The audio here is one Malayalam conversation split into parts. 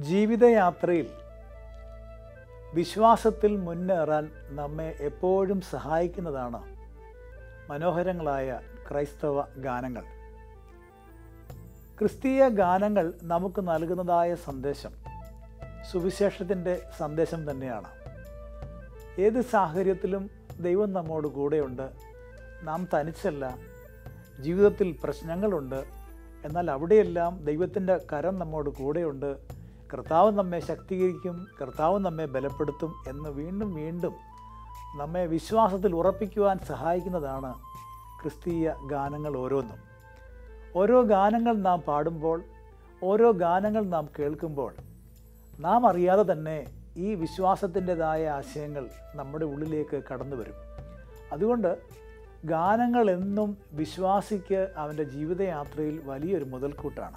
ജീവിതയാത്രയിൽ വിശ്വാസത്തിൽ മുന്നേറാൻ നമ്മെ എപ്പോഴും സഹായിക്കുന്നതാണ് മനോഹരങ്ങളായ ക്രൈസ്തവ ഗാനങ്ങൾ ക്രിസ്തീയ ഗാനങ്ങൾ നമുക്ക് നൽകുന്നതായ സന്ദേശം സുവിശേഷത്തിൻ്റെ സന്ദേശം തന്നെയാണ് ഏത് സാഹചര്യത്തിലും ദൈവം നമ്മോട് കൂടെയുണ്ട് നാം തനിച്ചല്ല ജീവിതത്തിൽ പ്രശ്നങ്ങളുണ്ട് എന്നാൽ അവിടെയെല്ലാം ദൈവത്തിൻ്റെ കരം നമ്മോട് കൂടെയുണ്ട് കർത്താവ് നമ്മെ ശക്തീകരിക്കും കർത്താവ് നമ്മെ ബലപ്പെടുത്തും എന്ന് വീണ്ടും വീണ്ടും നമ്മെ വിശ്വാസത്തിൽ ഉറപ്പിക്കുവാൻ സഹായിക്കുന്നതാണ് ക്രിസ്തീയ ഗാനങ്ങൾ ഓരോന്നും ഓരോ ഗാനങ്ങൾ നാം പാടുമ്പോൾ ഓരോ ഗാനങ്ങൾ നാം കേൾക്കുമ്പോൾ നാം അറിയാതെ തന്നെ ഈ വിശ്വാസത്തിൻ്റെതായ ആശയങ്ങൾ നമ്മുടെ ഉള്ളിലേക്ക് കടന്നു വരും അതുകൊണ്ട് ഗാനങ്ങൾ എന്നും വിശ്വാസിക്ക് അവൻ്റെ ജീവിതയാത്രയിൽ വലിയൊരു മുതൽക്കൂട്ടാണ്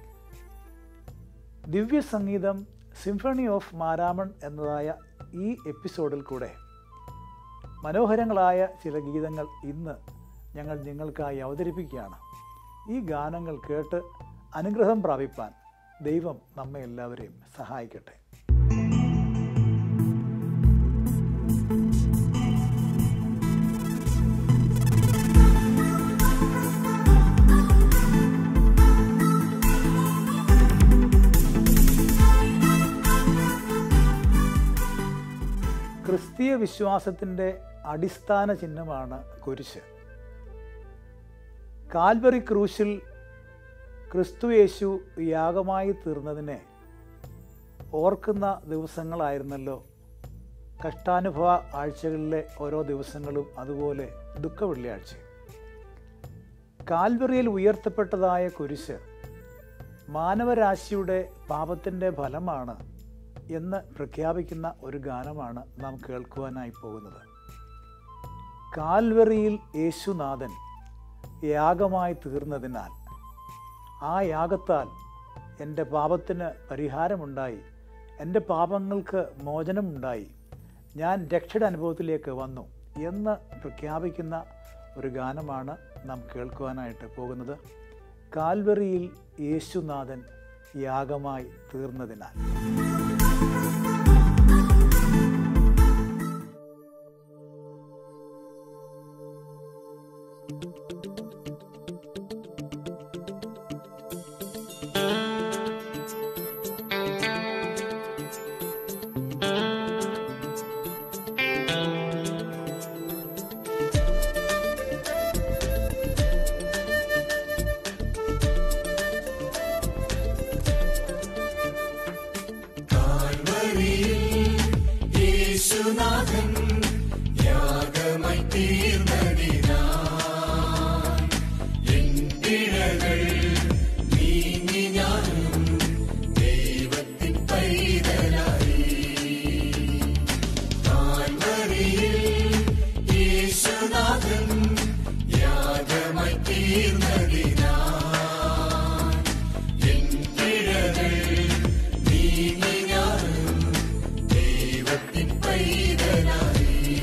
ദിവ്യ സംഗീതം സിംഫണി ഓഫ് മാരാമൺ എന്നതായ ഈ എപ്പിസോഡിൽ കൂടെ മനോഹരങ്ങളായ ചില ഗീതങ്ങൾ ഇന്ന് ഞങ്ങൾ നിങ്ങൾക്കായി അവതരിപ്പിക്കുകയാണ് ഈ ഗാനങ്ങൾ കേട്ട് അനുഗ്രഹം പ്രാപിപ്പാൻ ദൈവം നമ്മെ എല്ലാവരെയും സഹായിക്കട്ടെ ക്രിസ്തീയ വിശ്വാസത്തിൻ്റെ അടിസ്ഥാന ചിഹ്നമാണ് കുരിശ് കാൽവറി ക്രൂശിൽ ക്രിസ്തു യേശു യാഗമായി തീർന്നതിനെ ഓർക്കുന്ന ദിവസങ്ങളായിരുന്നല്ലോ കഷ്ടാനുഭവ ആഴ്ചകളിലെ ഓരോ ദിവസങ്ങളും അതുപോലെ ദുഃഖ വെള്ളിയാഴ്ച കാൽവറിയിൽ ഉയർത്തപ്പെട്ടതായ കുരിശ് മാനവരാശിയുടെ പാപത്തിൻ്റെ ഫലമാണ് എന്ന് പ്രഖ്യാപിക്കുന്ന ഒരു ഗാനമാണ് നാം കേൾക്കുവാനായി പോകുന്നത് കാൽവറിയിൽ യേശുനാഥൻ യാഗമായി തീർന്നതിനാൽ ആ യാഗത്താൽ എൻ്റെ പാപത്തിന് പരിഹാരമുണ്ടായി എൻ്റെ പാപങ്ങൾക്ക് മോചനമുണ്ടായി ഞാൻ രക്ഷയുടെ അനുഭവത്തിലേക്ക് വന്നു എന്ന് പ്രഖ്യാപിക്കുന്ന ഒരു ഗാനമാണ് നാം കേൾക്കുവാനായിട്ട് പോകുന്നത് കാൽവറിയിൽ യേശുനാഥൻ യാഗമായി തീർന്നതിനാൽ യേശുനാഥൻ യാഗമായി തീർന്നതിനാ എൻ പിഴകൾ നീങ്ങി ഞാനും ദൈവത്തിൻ പൈതലായി കാൽവരിയിൽ യേശുനാഥൻ യാഗമായി തീർന്നതിനാ എൻ പിഴകൾ നീങ്ങി ഞാനും ദൈവത്തിൻ പൈതലായി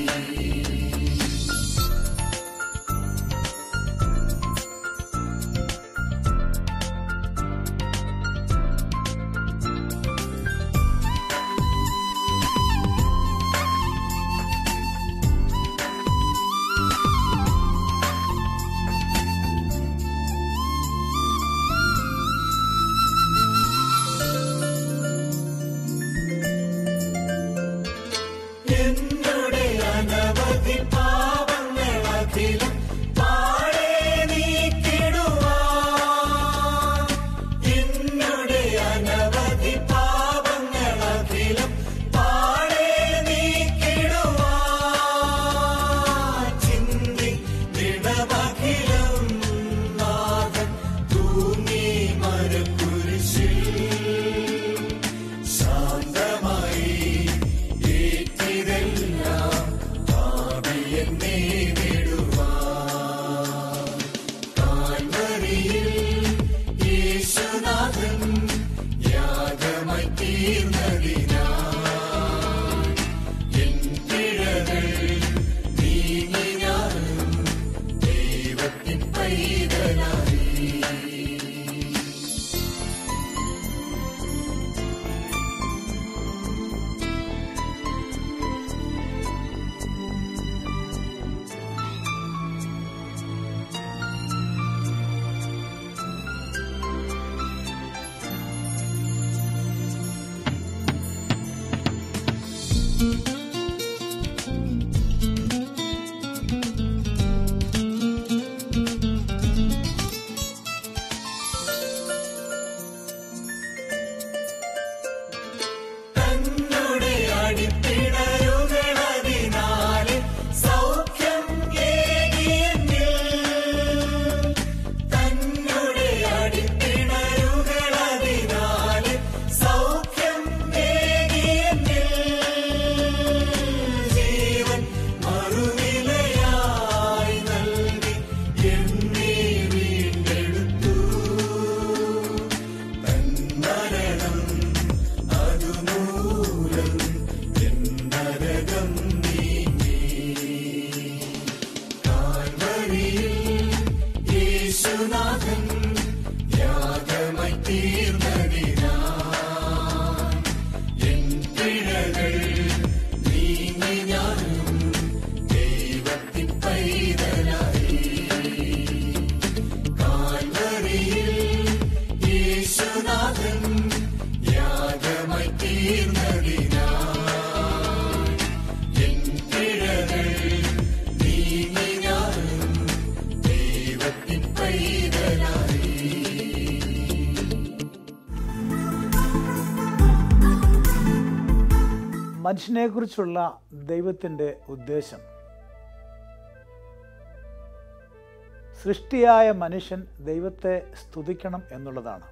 എന്നുടെ അനവധി പാപങ്ങളഖിലം പാടെ നീക്കിടുവാൻ എന്നുടെ അനവധി പാപങ്ങളഖിലം പാടെ നീക്കിടുവാൻ ചിന്തി ദിനമഖിലം നാഥൻ തൂങ്ങി മരക്കുരിശിൽ ശാന്തമായി ഏറ്റിതെല്ലാം തന്നുടെ അടിപ്പിണരുകളതിനാലെ സൗഖ്യം ഏകിയെന്നിൽ. തന്നുടെ അടിപ്പിണരുകളതിനാലെ സൗഖ്യം ഏകിയെന്നിൽ. ജീവൻ മറുവിലയായി നൽകി എന്നെ വീണ്ടെടുത്തു തന്മരണം അതുമൂലം എന്നരകം നീങ്ങി കാൽവരിയിൽ യേശുനാഥൻ യാഗമായി തീർന്നതിനാ എൻ പിഴകൾ നീങ്ങി ഞാനും ദൈവത്തിൻ പൈതലായി കാൽവരിയിൽ യേശുനാഥൻ യാഗമായി തീർന്നതിനാ എൻ പിഴകൾ നീങ്ങി ഞാനും ദൈവത്തിൻ പൈതലായി മനുഷ്യനെക്കുറിച്ചുള്ള ദൈവത്തിൻ്റെ ഉദ്ദേശം സൃഷ്ടിയായ മനുഷ്യൻ ദൈവത്തെ സ്തുതിക്കണം എന്നുള്ളതാണ്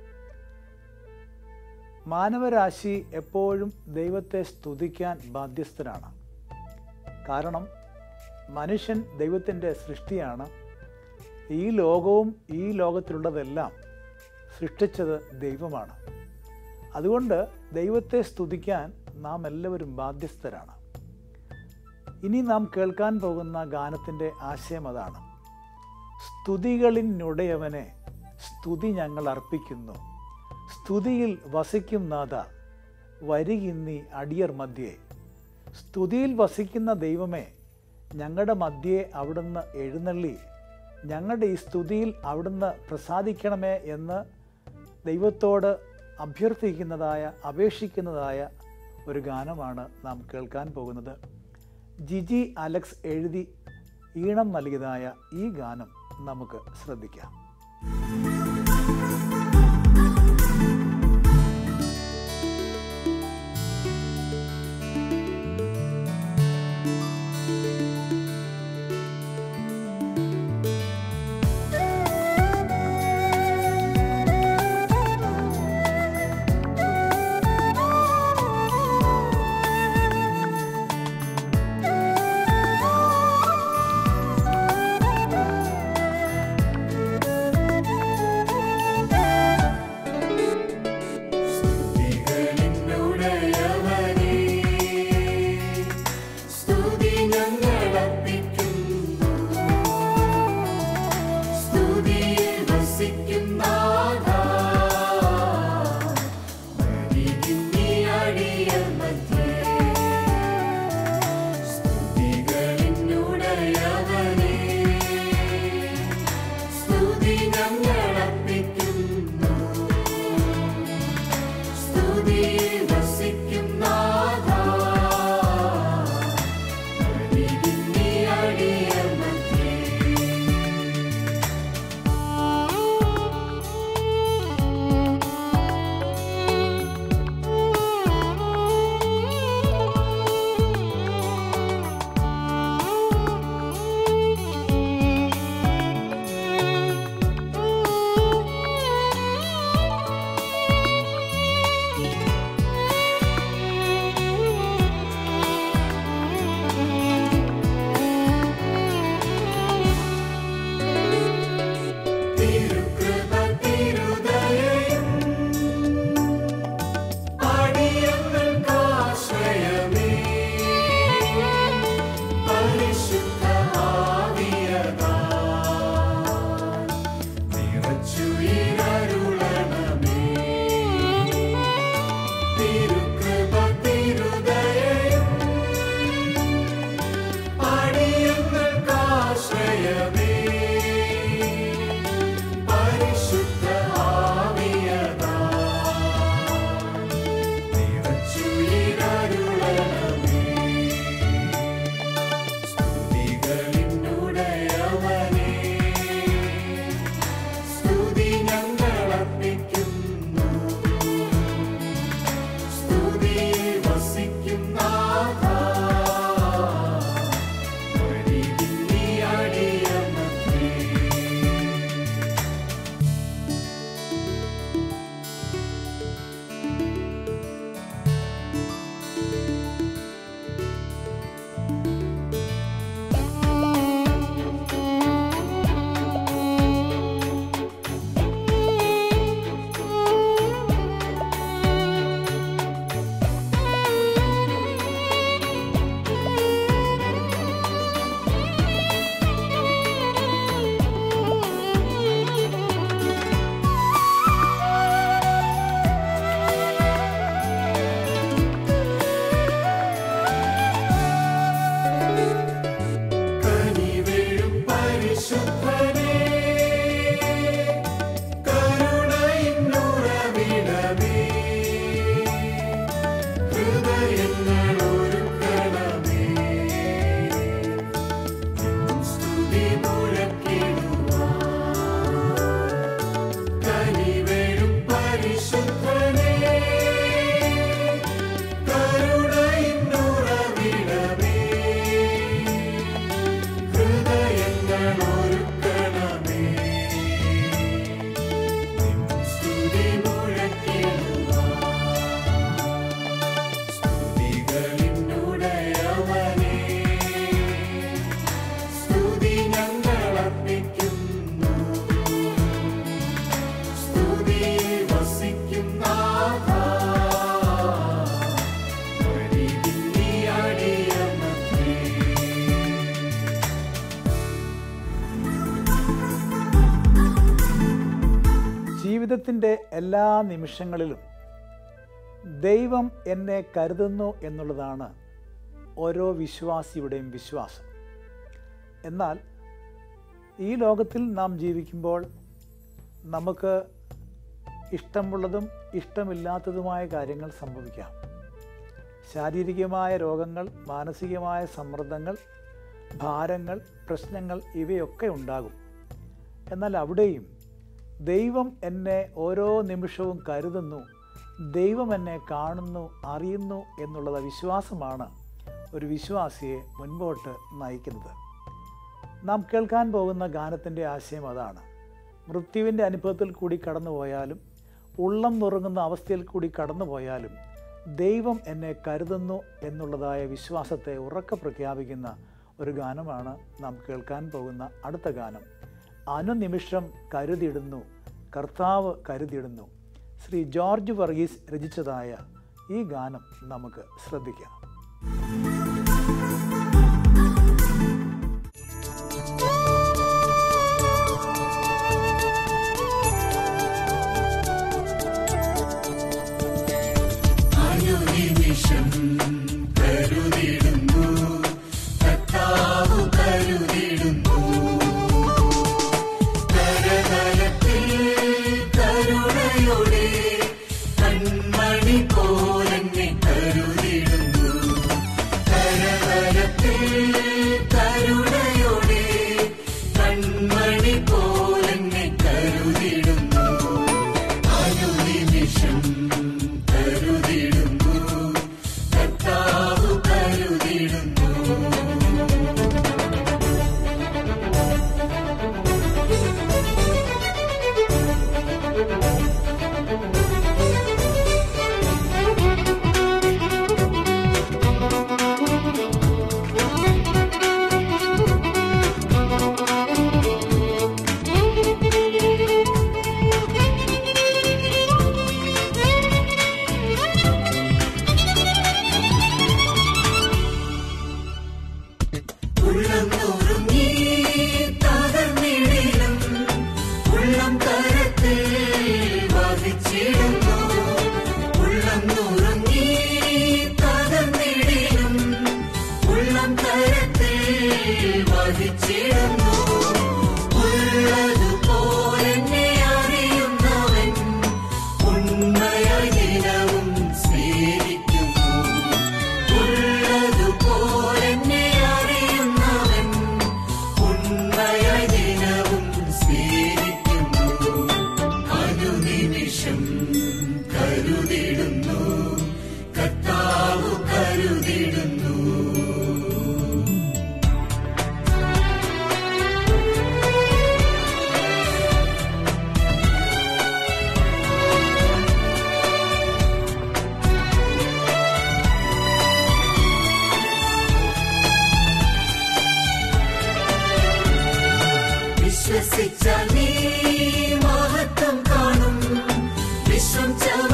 മാനവരാശി എപ്പോഴും ദൈവത്തെ സ്തുതിക്കാൻ ബാധ്യസ്ഥരാണ് കാരണം മനുഷ്യൻ ദൈവത്തിൻ്റെ സൃഷ്ടിയാണ് ഈ ലോകവും ഈ ലോകത്തിലുള്ളതെല്ലാം സൃഷ്ടിച്ചത് ദൈവമാണ് അതുകൊണ്ട് ദൈവത്തെ സ്തുതിക്കാൻ നാം എല്ലാവരും ബാധ്യസ്ഥരാണ് ഇനി നാം കേൾക്കാൻ പോകുന്ന ഗാനത്തിൻ്റെ ആശയം അതാണ് സ്തുതികളിനുടയവനെ സ്തുതി ഞങ്ങൾ അർപ്പിക്കുന്നു സ്തുതിയിൽ വസിക്കും നാഥ വരികിന്നി അടിയർ മധ്യേ സ്തുതിയിൽ വസിക്കുന്ന ദൈവമേ ഞങ്ങളുടെ മധ്യേ അവിടുന്ന് എഴുന്നള്ളി ഞങ്ങളുടെ ഈ സ്തുതിയിൽ അവിടുന്ന് പ്രസാദിക്കണമേ എന്ന് ദൈവത്തോട് അഭ്യർത്ഥിക്കുന്നതായ അപേക്ഷിക്കുന്നതായ ഒരു ഗാനമാണ് നാം കേൾക്കാൻ പോകുന്നത് ജിജി അലക്സ് എഴുതി ഈണം നൽകിയതായ ഈ ഗാനം നമുക്ക് ശ്രദ്ധിക്കാം യേശുനാഥൻ സ്തുതികളിനുടയവനേ സ്തുതി ഞങ്ങൾ അർപ്പിക്കുന്നു സ്തുതിയിൽ വസിക്കും നാഥ വഴിയിൽ നീ അടിയമത്രേ ജീവിതത്തിൻ്റെ എല്ലാ നിമിഷങ്ങളിലും ദൈവം എന്നെ കരുതുന്നു എന്നുള്ളതാണ് ഓരോ വിശ്വാസിയുടെയും വിശ്വാസം എന്നാൽ ഈ ലോകത്തിൽ നാം ജീവിക്കുമ്പോൾ നമുക്ക് ഇഷ്ടമുള്ളതും ഇഷ്ടമില്ലാത്തതുമായ കാര്യങ്ങൾ സംഭവിക്കാം ശാരീരികമായ രോഗങ്ങൾ മാനസികമായ സമ്മർദ്ദങ്ങൾ ഭാരങ്ങൾ പ്രശ്നങ്ങൾ ഇവയൊക്കെ ഉണ്ടാകും എന്നാൽ അവിടെയും ദൈവം എന്നെ ഓരോ നിമിഷവും കരുതുന്നു ദൈവം എന്നെ കാണുന്നു അറിയുന്നു എന്നുള്ള വിശ്വാസമാണ് ഒരു വിശ്വാസിയെ മുൻപോട്ട് നയിക്കുന്നത് നാം കേൾക്കാൻ പോകുന്ന ഗാനത്തിൻ്റെ ആശയം അതാണ് മൃത്യുവിൻ്റെ അനുഭവത്തിൽ കൂടി കടന്നുപോയാലും ഉള്ളം നുറുങ്ങുന്ന അവസ്ഥയിൽ കൂടി കടന്നുപോയാലും ദൈവം എന്നെ കരുതുന്നു എന്നുള്ളതായ വിശ്വാസത്തെ ഉറക്കെ പ്രഖ്യാപിക്കുന്ന ഒരു ഗാനമാണ് നാം കേൾക്കാൻ പോകുന്ന അടുത്ത ഗാനം അനുനിമിഷം കരുതിയിടുന്നു കർത്താവ് കരുതിയിടുന്നു ശ്രീ ജോർജ് വർഗീസ് രചിച്ചതായ ഈ ഗാനം നമുക്ക് ശ്രദ്ധിക്കാം അനുനിമിഷം കരുതിടുന്നു കർത്താവ് കരുതിടുന്നു കരതലത്തിൽ കരുണയോടെ കൺമണി പോലെന്നെ കരുതിടുന്നു കരതലത്തിൽ കരുണയോടെ കൺമണി പോലെന്നെ കരുതിടുന്നു അനുനിമിഷം കരുതിടുന്നു കർത്താവ് കരുതിടുന്നു ഉള്ളം നുറുങ്ങി തകർന്നിടിലും ഉള്ളം കരത്തിൽ വഹിച്ചിടുന്നു ഉള്ളം നുറുങ്ങി തകർന്നിടിലും ഉള്ളം കരത്തിൽ വഹിച്ചിടുന്നു ഉള്ളതുപോലെ അറിയുന്നവൻ ഉണ്മയായി ദിനവും സ്നേഹിക്കുന്നു ഉള്ളതുപോലെ അറിയുന്നവൻ ഉണ്മയായി ദിനവും സ്നേഹിക്കുന്നു അനുനിമിഷം കരുതിടുന്നു കർത്താവ് കരുതിടുന്നു വിശ്വസിച്ചാൽ നീ മഹത്വം കാണും വിശ്വം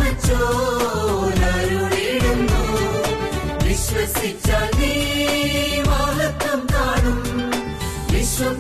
ചവച്ചോരരുളിടുന്നു വിശ്വസിച്ചാൽ നീ മഹത്വം കാണും വിശ്വം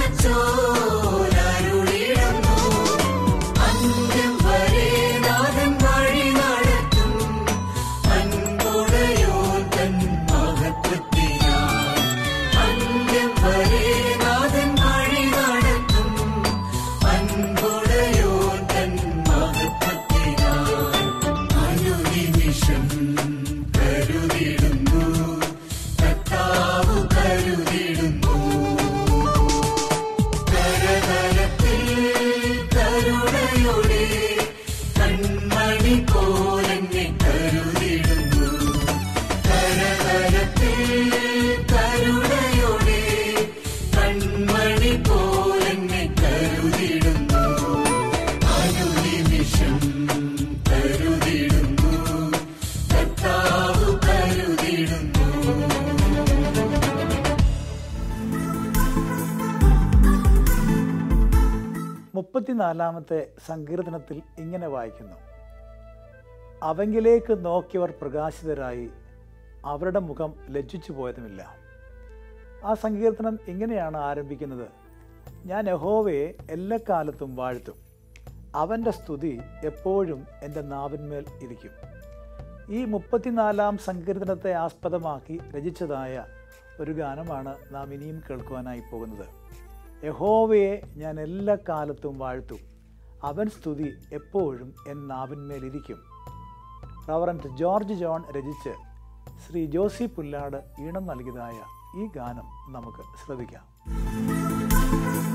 ചവച്ചോരരുളിടുന്നു അന്ത്യം വരെ നാഥൻ വഴി നടത്തും അൻപുടയോ തൻ മഹത്വത്തിനാൽ അന്ത്യം വരെ നാഥൻ വഴി നടത്തും അൻപുടയോ തൻ മഹത്വത്തിനാൽ അനുനിമിഷം കരുതിടുന്നു കർത്താവ് കരുതിടുന്നു കര മുപ്പത്തിനാലാമത്തെ സങ്കീർത്തനത്തിൽ ഇങ്ങനെ വായിക്കുന്നു അവങ്കിലേക്ക് നോക്കിയവർ പ്രകാശിതരായി അവരുടെ മുഖം ലജ്ജിച്ചു പോയതുമില്ല ആ സങ്കീർത്തനം ഇങ്ങനെയാണ് ആരംഭിക്കുന്നത് ഞാൻ യഹോവയെ എല്ലാ കാലത്തും വാഴ്ത്തും അവൻ്റെ സ്തുതി എപ്പോഴും എൻ്റെ നാവിന്മേൽ ഇരിക്കും ഈ മുപ്പത്തിനാലാം സങ്കീർത്തനത്തെ ആസ്പദമാക്കി രചിച്ചതായ ഒരു ഗാനമാണ് നാം ഇനിയും കേൾക്കുവാനായി പോകുന്നത് യഹോവയെ ഞാൻ എല്ലാ കാലത്തും വാഴ്ത്തും അവൻ സ്തുതി എപ്പോഴും എൻ നാവിന്മേലിരിക്കും റവറൻറ്റ് ജോർജ് ജോൺ രചിച്ച് ശ്രീ ജോസി പുല്ലാട് ഈണം നൽകിയതായ ഈ ഗാനം നമുക്ക് ശ്രദ്ധിക്കാം